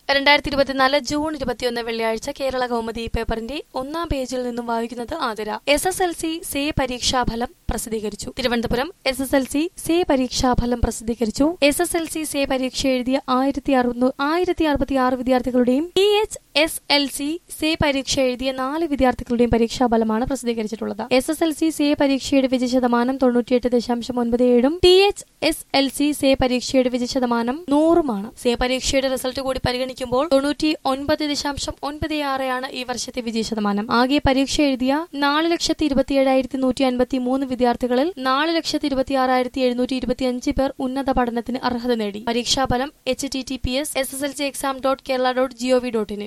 രണ്ടായിരത്തി ഇരുപത്തിനാല് ജൂൺ ഇരുപത്തിയൊന്ന് വെള്ളിയാഴ്ച കേരള കൗമുദി പേപ്പറിന്റെ ഒന്നാം പേജിൽ നിന്നും വായിക്കുന്നത് Athira S S L C SAY പരീക്ഷാഫലം പ്രസിദ്ധീകരിച്ചു Thiruvananthapuram S S L C SAY പരീക്ഷാഫലം പ്രസിദ്ധീകരിച്ചു S S L C SAY പരീക്ഷ എഴുതിയ ആയിരത്തി അറുന്നൂറ് ആയിരത്തി അറുപത്തി ആറ് വിദ്യാർത്ഥികളുടെയും T H S L C SAY പരീക്ഷ എഴുതിയ നാല് വിദ്യാർത്ഥികളുടെയും പരീക്ഷാഫലമാണ് പ്രസിദ്ധീകരിച്ചിട്ടുള്ളത് S S L C SAY പരീക്ഷയുടെ വിജയ ശതമാനം തൊണ്ണൂറ്റിയെട്ട് ദശാംശം ഒൻപത് ഏഴും T H S L C SAY പരീക്ഷയുടെ വിജയ ശതമാനം നൂറുമാണ് സേ പരീക്ഷയുടെ റിസൾട്ട് കൂടി പരിഗണിക്കുമ്പോൾ തൊണ്ണൂറ്റി ഒൻപത് ദശാംശം ഒൻപത് ആറാണ് ഈ വർഷത്തെ വിജയ ശതമാനം ആകെ പരീക്ഷ എഴുതിയ നാല് ലക്ഷത്തി ഇരുപത്തിയേഴായിരത്തി നൂറ്റി അൻപത്തി മൂന്ന് വിദ്യാർത്ഥികളിൽ നാല് ലക്ഷത്തി ഇരുപത്തി ആറായിരത്തി എഴുന്നൂറ്റി ഇരുപത്തി അഞ്ച് പേർ ഉന്നത പഠനത്തിന് അർഹത നേടി പരീക്ഷാഫലം H T T P S S S L C exam dot Kerala dot G O V dot in